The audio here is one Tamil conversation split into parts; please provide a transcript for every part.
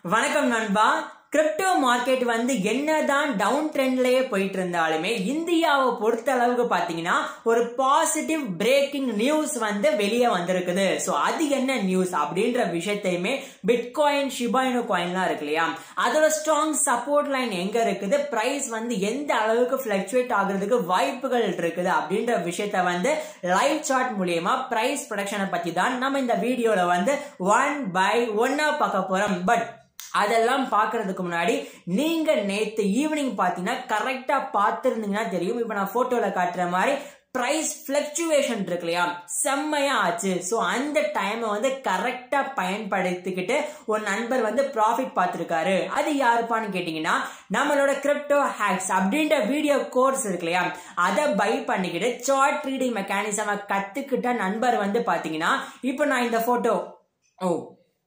வணக்கம் நண்பா கிரிப்டோ மார்க்கெட் வந்து என்னதான் டவுன் ட்ரெண்ட்லயே போயிட்டு இருந்தாலுமே இந்தியாவை பொறுத்த அளவுக்கு பாத்தீங்கன்னா ஒரு பாசிட்டிவ் பிரேக்கிங் நியூஸ் வந்து வெளியே வந்திருக்குது சோ அது என்ன நியூஸ் அப்படின்ற விஷயத்தையுமே பிட்காயின் ஷிபாயினோ காயின்லாம் இருக்கு இல்லையா அதோட ஸ்ட்ராங் சப்போர்ட் லைன் எங்க இருக்குது பிரைஸ் வந்து எந்த அளவுக்கு பிளக்சுவேட் ஆகுறதுக்கு வாய்ப்புகள் இருக்குது அப்படின்ற விஷயத்த வந்து லைவ் சார்ட் மூலியமா பிரைஸ் ப்ரொடக்ஷனை பத்தி தான் நம்ம இந்த வீடியோல வந்து ஒன் பை ஒன்னா பார்க்க போறோம் பட் அதெல்லாம் பார்க்கறதுக்கு முன்னாடி நீங்க நேத்து ஈவினிங் பாத்தீங்கன்னா கரெக்டா பார்த்துருந்தீங்கன்னா தெரியும் இப்ப நான் போட்டோல காட்டுற மாதிரி பிரைஸ் பிளக்சுவேஷன் இருக்கு இல்லையா செம்மையா ஆச்சு ஸோ அந்த டைமை வந்து கரெக்டா பயன்படுத்திக்கிட்டு ஒரு நண்பர் வந்து ப்ராஃபிட் பார்த்துருக்காரு அது யாருப்பான்னு கேட்டீங்கன்னா நம்மளோட கிரிப்டோ ஹேக்ஸ் அப்படின்ற வீடியோ கோர்ஸ் இருக்கு இல்லையா அதை பை பண்ணிக்கிட்டு சார்ட் ரீடிங் மெக்கானிசமை கத்துக்கிட்ட நண்பர் வந்து பாத்தீங்கன்னா இப்போ நான் இந்த போட்டோ ஓ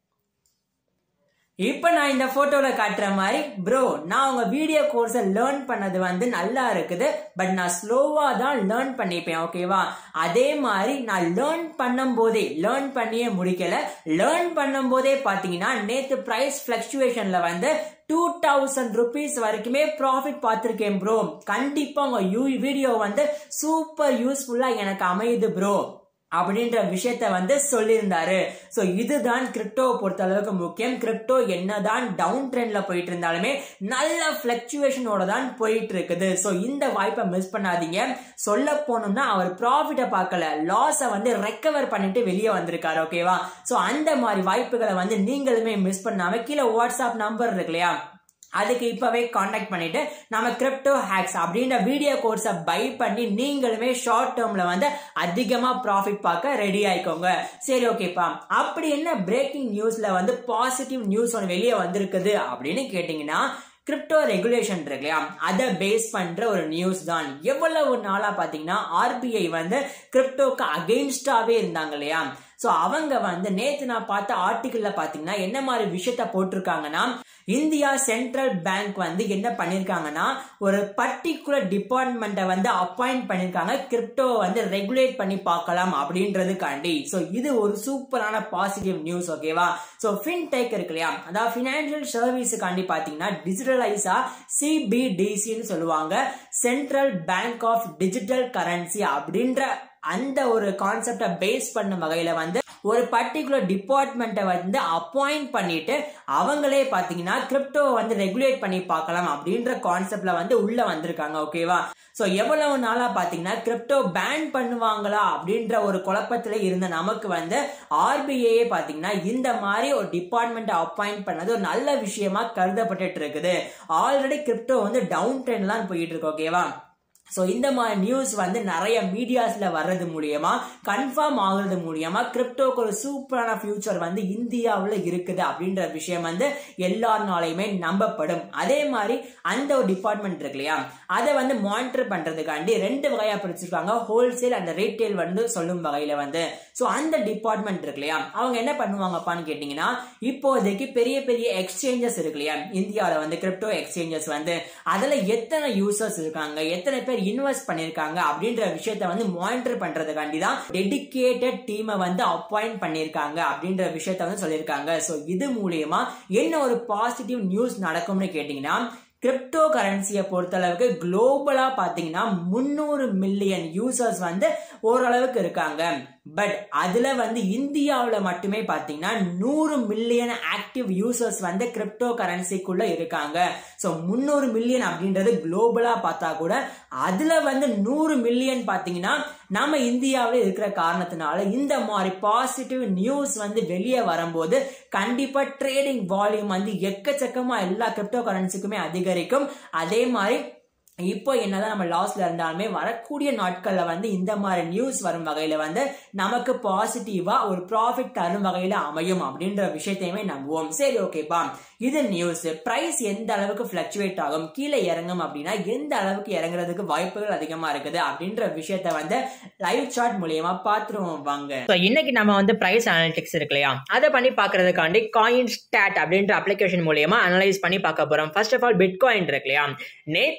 இப்போ நான் இந்த போட்டோல காட்டுற மாதிரி ப்ரோ நான் உங்க வீடியோ கோர்ஸை லேர்ன் பண்ணது வந்து நல்லா இருக்குது பட் நான் ஸ்லோவா தான் லேர்ன் பண்ணிப்பேன் ஓகேவா அதே மாதிரி நான் லேர்ன் பண்ணும் போதே லேர்ன் பண்ணியே முடிக்கல லேர்ன் பண்ணும் போதே பாத்தீங்கன்னா நேத்து பிரைஸ் பிளக்சுவேஷன்ல வந்து டூ தௌசண்ட் ருபீஸ் வரைக்குமே ப்ராஃபிட் பார்த்துருக்கேன் ப்ரோ கண்டிப்பா உங்க யூ வீடியோ வந்து சூப்பர் யூஸ்ஃபுல்லா எனக்கு அமையுது ப்ரோ அப்படின்ற விஷயத்த வந்து சொல்லியிருந்தாரு ஸோ இதுதான் கிரிப்டோ பொறுத்த அளவுக்கு முக்கியம் கிரிப்டோ என்னதான் டவுன் ட்ரெண்ட்ல போயிட்டு இருந்தாலுமே நல்ல பிளக்சுவேஷனோட தான் போயிட்டு இருக்குது ஸோ இந்த வாய்ப்பை மிஸ் பண்ணாதீங்க சொல்ல போனோம்னா அவர் ப்ராஃபிட்டை பார்க்கல லாஸை வந்து ரெக்கவர் பண்ணிட்டு வெளியே வந்திருக்காரு ஓகேவா ஸோ அந்த மாதிரி வாய்ப்புகளை வந்து நீங்களுமே மிஸ் பண்ணாம கீழே வாட்ஸ்அப் நம்பர் இருக்கு இல்லையா அதுக்கு இப்பவே காண்டாக்ட் பண்ணிட்டு நம்ம கிரிப்டோ ஹேக்ஸ் அப்படின்ற வீடியோ கோர்ஸை பை பண்ணி நீங்களுமே ஷார்ட் டேர்ம்ல வந்து அதிகமா ப்ராஃபிட் பார்க்க ரெடி ஆயிக்கோங்க சரி ஓகேப்பா அப்படி என்ன பிரேக்கிங் நியூஸ்ல வந்து பாசிட்டிவ் நியூஸ் ஒன்று வெளியே வந்திருக்குது அப்படின்னு கேட்டீங்கன்னா கிரிப்டோ ரெகுலேஷன் இருக்கு இல்லையா அதை பேஸ் பண்ற ஒரு நியூஸ் தான் எவ்வளவு நாளா பாத்தீங்கன்னா ஆர்பிஐ வந்து கிரிப்டோக்கு அகெயின்ஸ்டாவே இருந்தாங்க இல்லையா ஸோ அவங்க வந்து நேத்து நான் பார்த்த ஆர்டிகிள்ல பாத்தீங்கன்னா என்ன மாதிரி விஷயத்த போட்டிருக்காங்கன்னா இந்தியா சென்ட்ரல் பேங்க் வந்து என்ன பண்ணிருக்காங்கன்னா ஒரு பர்டிகுலர் டிபார்ட்மெண்ட்டை வந்து அப்பாயிண்ட் பண்ணிருக்காங்க கிரிப்டோவை வந்து ரெகுலேட் பண்ணி பார்க்கலாம் அப்படின்றதுக்காண்டி ஸோ இது ஒரு சூப்பரான பாசிட்டிவ் நியூஸ் ஓகேவா ஸோ ஃபின்டெக் இருக்கு இல்லையா அதாவது ஃபினான்ஷியல் சர்வீஸுக்காண்டி பார்த்தீங்கன்னா டிஜிட்டலைஸா சிபிடிசின்னு சொல்லுவாங்க central bank of digital currency அப்படின்ற அந்த ஒரு கான்செப்டை பேஸ் பண்ண வகையில வந்து ஒரு பர்டிகுலர் டிபார்ட்மெண்ட்டை வந்து அப்பாயிண்ட் பண்ணிட்டு அவங்களே பாத்தீங்கன்னா கிரிப்டோ வந்து ரெகுலேட் பண்ணி பார்க்கலாம் அப்படின்ற கான்செப்ட்ல வந்து உள்ள வந்திருக்காங்க ஓகேவா ஸோ எவ்வளவு நாளா பாத்தீங்கன்னா கிரிப்டோ பேன் பண்ணுவாங்களா அப்படின்ற ஒரு குழப்பத்துல இருந்த நமக்கு வந்து ஆர்பிஐ பாத்தீங்கன்னா இந்த மாதிரி ஒரு டிபார்ட்மெண்ட் அப்பாயிண்ட் பண்ணது ஒரு நல்ல விஷயமா கருதப்பட்டு இருக்குது ஆல்ரெடி கிரிப்டோ வந்து டவுன் ட்ரெண்ட்லாம் போயிட்டு இருக்கு ஓகேவா ஸோ இந்த மாதிரி நியூஸ் வந்து நிறைய மீடியாஸ்ல வர்றது மூலியமா கன்ஃபார்ம் ஆகுறது மூலியமா கிரிப்டோக்கு ஒரு சூப்பரான ஃபியூச்சர் வந்து இந்தியாவில் இருக்குது அப்படின்ற விஷயம் வந்து எல்லாருனாலையுமே நம்பப்படும் அதே மாதிரி அந்த ஒரு டிபார்ட்மெண்ட் இருக்கு இல்லையா அதை வந்து மானிட்டர் பண்றதுக்காண்டி ரெண்டு வகையா பிரிச்சிருக்காங்க ஹோல்சேல் அண்ட் ரீட்டைல் வந்து சொல்லும் வகையில வந்து ஸோ அந்த டிபார்ட்மெண்ட் இருக்கு இல்லையா அவங்க என்ன பண்ணுவாங்கப்பான்னு கேட்டீங்கன்னா இப்போதைக்கு பெரிய பெரிய எக்ஸ்சேஞ்சஸ் இருக்கு இல்லையா இந்தியாவில் வந்து கிரிப்டோ எக்ஸ்சேஞ்சஸ் வந்து அதில் எத்தனை யூசர்ஸ் இருக்காங்க எத்தனை பேர் இன்வெஸ்ட் பண்ணிருக்காங்க அப்படின்ற விஷயத்த வந்து மானிட்டர் பண்றதுக்காண்டி தான் டெடிக்கேட்டட் டீமை வந்து அப்பாயிண்ட் பண்ணிருக்காங்க அப்படின்ற விஷயத்த வந்து சொல்லியிருக்காங்க ஸோ இது மூலியமா என்ன ஒரு பாசிட்டிவ் நியூஸ் நடக்கும்னு கேட்டீங்கன்னா கிரிப்டோ கரன்சியை பொறுத்தளவுக்கு குளோபலா பாத்தீங்கன்னா முன்னூறு மில்லியன் யூசர்ஸ் வந்து ஓரளவுக்கு இருக்காங்க பட் அதுல வந்து இந்தியாவில் மட்டுமே பாத்தீங்கன்னா நூறு மில்லியன் ஆக்டிவ் யூசர்ஸ் வந்து கிரிப்டோ கரன்சிக்குள்ள இருக்காங்க ஸோ முன்னூறு மில்லியன் அப்படின்றது குளோபலா பார்த்தா கூட அதுல வந்து நூறு மில்லியன் பாத்தீங்கன்னா நம்ம இந்தியாவில் இருக்கிற காரணத்தினால இந்த மாதிரி பாசிட்டிவ் நியூஸ் வந்து வெளியே வரும்போது கண்டிப்பா ட்ரேடிங் வால்யூம் வந்து எக்கச்சக்கமா எல்லா கிரிப்டோ கரன்சிக்குமே அதிகரிக்கும் அதே மாதிரி இப்போ என்னதான் நம்ம லாஸ்ல இருந்தாலுமே வரக்கூடிய நாட்கள்ல வந்து இந்த மாதிரி நியூஸ் வரும் வகையில வந்து நமக்கு பாசிட்டிவா ஒரு ப்ராஃபிட் தரும் வகையில அமையும் அப்படின்ற விஷயத்தையுமே நம்புவோம் சரி ஓகேப்பா இது நியூஸ் பிரைஸ் எந்த அளவுக்கு பிளக்சுவேட் ஆகும் கீழே இறங்கும் அப்படின்னா எந்த அளவுக்கு இறங்குறதுக்கு வாய்ப்புகள் அதிகமா இருக்குது அப்படின்ற விஷயத்த வந்து லைவ் சார்ட் மூலியமா பாத்துருவோம் வாங்க இன்னைக்கு நம்ம வந்து பிரைஸ் அனாலிட்டிக்ஸ் இருக்கு இல்லையா அதை பண்ணி பாக்குறதுக்காண்டி காயின் ஸ்டாட் அப்படின்ற அப்ளிகேஷன் மூலியமா அனலைஸ் பண்ணி பார்க்க போறோம் ஃபர்ஸ்ட் ஆஃப் ஆல் பிட்காயின் இருக்கு இல்லையா நேத்து வந்து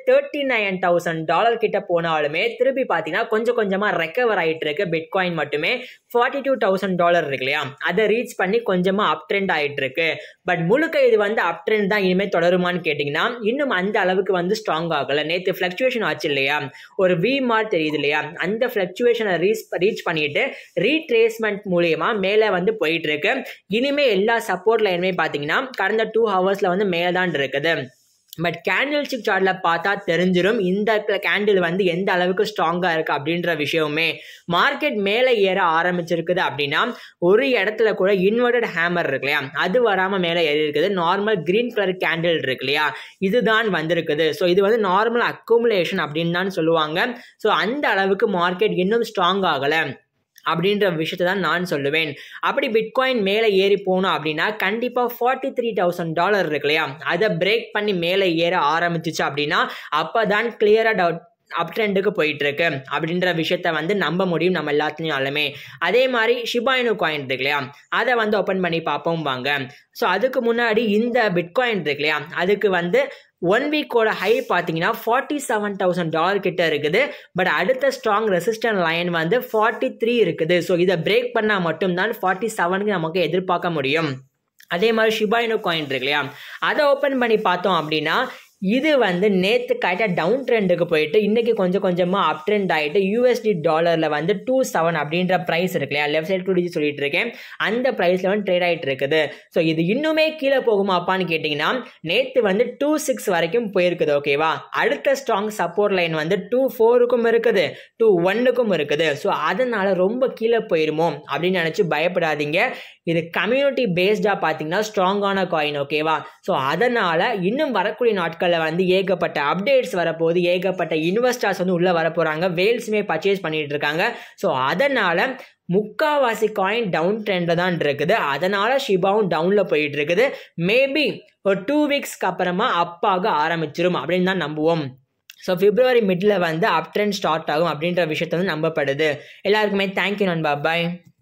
தேர்ட்டி நைன் தௌசண்ட் டாலர் கிட்ட போனாலுமே திருப்பி பார்த்தீங்கன்னா கொஞ்சம் கொஞ்சமாக ரெக்கவர் ஆகிட்டு இருக்கு பிட்காயின் மட்டுமே ஃபார்ட்டி டூ தௌசண்ட் டாலர் இருக்கு இல்லையா அதை ரீச் பண்ணி கொஞ்சமாக அப் ட்ரெண்ட் ஆகிட்டு இருக்கு பட் முழுக்க இது வந்து அப் ட்ரெண்ட் தான் இனிமேல் தொடருமான்னு கேட்டிங்கன்னா இன்னும் அந்த அளவுக்கு வந்து ஸ்ட்ராங் ஆகலை நேற்று ஃப்ளக்சுவேஷன் ஆச்சு இல்லையா ஒரு வி மார்க் தெரியுது இல்லையா அந்த ஃப்ளக்சுவேஷனை ரீச் ரீச் பண்ணிட்டு ரீட்ரேஸ்மெண்ட் மூலியமா மேலே வந்து போயிட்டு இருக்கு இனிமே எல்லா சப்போர்ட் லைனுமே பார்த்தீங்கன்னா கடந்த டூ ஹவர்ஸில் வந்து மேலே தான் இருக்குது பட் கேண்டில் ஸ்டிக் சார்ட்டில் பார்த்தா தெரிஞ்சிடும் இந்த கேண்டில் வந்து எந்த அளவுக்கு ஸ்ட்ராங்காக இருக்குது அப்படின்ற விஷயமே மார்க்கெட் மேலே ஏற ஆரம்பிச்சிருக்குது அப்படின்னா ஒரு இடத்துல கூட இன்வெர்டட் ஹேமர் இருக்கு இல்லையா அது வராமல் மேலே ஏறி இருக்குது நார்மல் கிரீன் கலர் கேண்டில் இருக்கு இல்லையா இதுதான் வந்திருக்குது ஸோ இது வந்து நார்மல் அக்குமுலேஷன் அப்படின்னு தான் சொல்லுவாங்க ஸோ அந்த அளவுக்கு மார்க்கெட் இன்னும் ஸ்ட்ராங் ஆகலை அப்படின்ற விஷயத்தை தான் நான் சொல்லுவேன் அப்படி பிட்காயின் மேலே ஏறி போகணும் அப்படின்னா கண்டிப்பாக ஃபார்ட்டி த்ரீ தௌசண்ட் டாலர் இருக்கு இல்லையா அதை பிரேக் பண்ணி மேலே ஏற ஆரம்பிச்சிச்சு அப்படின்னா அப்போ தான் கிளியராக டவுட் அப் ட்ரெண்டுக்கு போயிட்டு இருக்கு அப்படின்ற விஷயத்த வந்து நம்ப முடியும் நம்ம எல்லாத்துலையும் அதே மாதிரி ஷிபாயினு காயின் இருக்கு இல்லையா அதை வந்து ஓப்பன் பண்ணி பார்ப்போம் வாங்க ஸோ அதுக்கு முன்னாடி இந்த பிட்காயின் இருக்கு இல்லையா அதுக்கு வந்து ஒன் வீக்கோட ஹை பார்த்தீங்கன்னா ஃபார்ட்டி செவன் தௌசண்ட் டாலர் கிட்ட இருக்குது பட் அடுத்த ஸ்ட்ராங் ரெசிஸ்டன்ட் லைன் வந்து ஃபார்ட்டி த்ரீ இருக்குது ஸோ இதை பிரேக் பண்ணால் மட்டும்தான் ஃபார்ட்டி செவனுக்கு நமக்கு எதிர்பார்க்க முடியும் அதே மாதிரி ஷிபாயினோ காயின் இருக்கு இல்லையா அதை ஓப்பன் பண்ணி பார்த்தோம் அப்படின்னா இது வந்து நேற்று கரெக்டாக டவுன் ட்ரெண்டுக்கு போயிட்டு இன்றைக்கி கொஞ்சம் கொஞ்சமாக அப் ட்ரெண்ட் ஆகிட்டு யூஎஸ்டி டாலரில் வந்து டூ செவன் அப்படின்ற ப்ரைஸ் இருக்கு இல்லையா லெஃப்ட் சைட் டூ டிஜி சொல்லிட்டு இருக்கேன் அந்த ப்ரைஸில் வந்து ட்ரேட் ஆகிட்டு இருக்குது ஸோ இது இன்னுமே கீழே போகுமாப்பான்னு கேட்டிங்கன்னா நேற்று வந்து டூ சிக்ஸ் வரைக்கும் போயிருக்குது ஓகேவா அடுத்த ஸ்ட்ராங் சப்போர்ட் லைன் வந்து டூ ஃபோருக்கும் இருக்குது டூ ஒன்னுக்கும் இருக்குது ஸோ அதனால் ரொம்ப கீழே போயிருமோ அப்படின்னு நினச்சி பயப்படாதீங்க இது கம்யூனிட்டி பேஸ்டாக பார்த்தீங்கன்னா ஸ்ட்ராங்கான காயின் ஓகேவா ஸோ அதனால் இன்னும் வரக்கூடிய நாட்களில் வந்து ஏகப்பட்ட அப்டேட்ஸ் வரப்போகுது ஏகப்பட்ட இன்வெஸ்டர்ஸ் வந்து உள்ளே வரப்போகிறாங்க வேல்ஸுமே பர்ச்சேஸ் பண்ணிட்டு இருக்காங்க ஸோ அதனால் முக்காவாசி காயின் டவுன் ட்ரெண்டில் தான் இருக்குது அதனால் ஷிபாவும் டவுனில் போயிட்டு இருக்குது மேபி ஒரு டூ வீக்ஸ்க்கு அப்புறமா அப்பாக ஆரம்பிச்சிரும் அப்படின்னு தான் நம்புவோம் ஸோ பிப்ரவரி மிடில் வந்து அப் ட்ரெண்ட் ஸ்டார்ட் ஆகும் அப்படின்ற விஷயத்த வந்து நம்பப்படுது எல்லாருக்குமே தேங்க்யூ நண்பா பாய்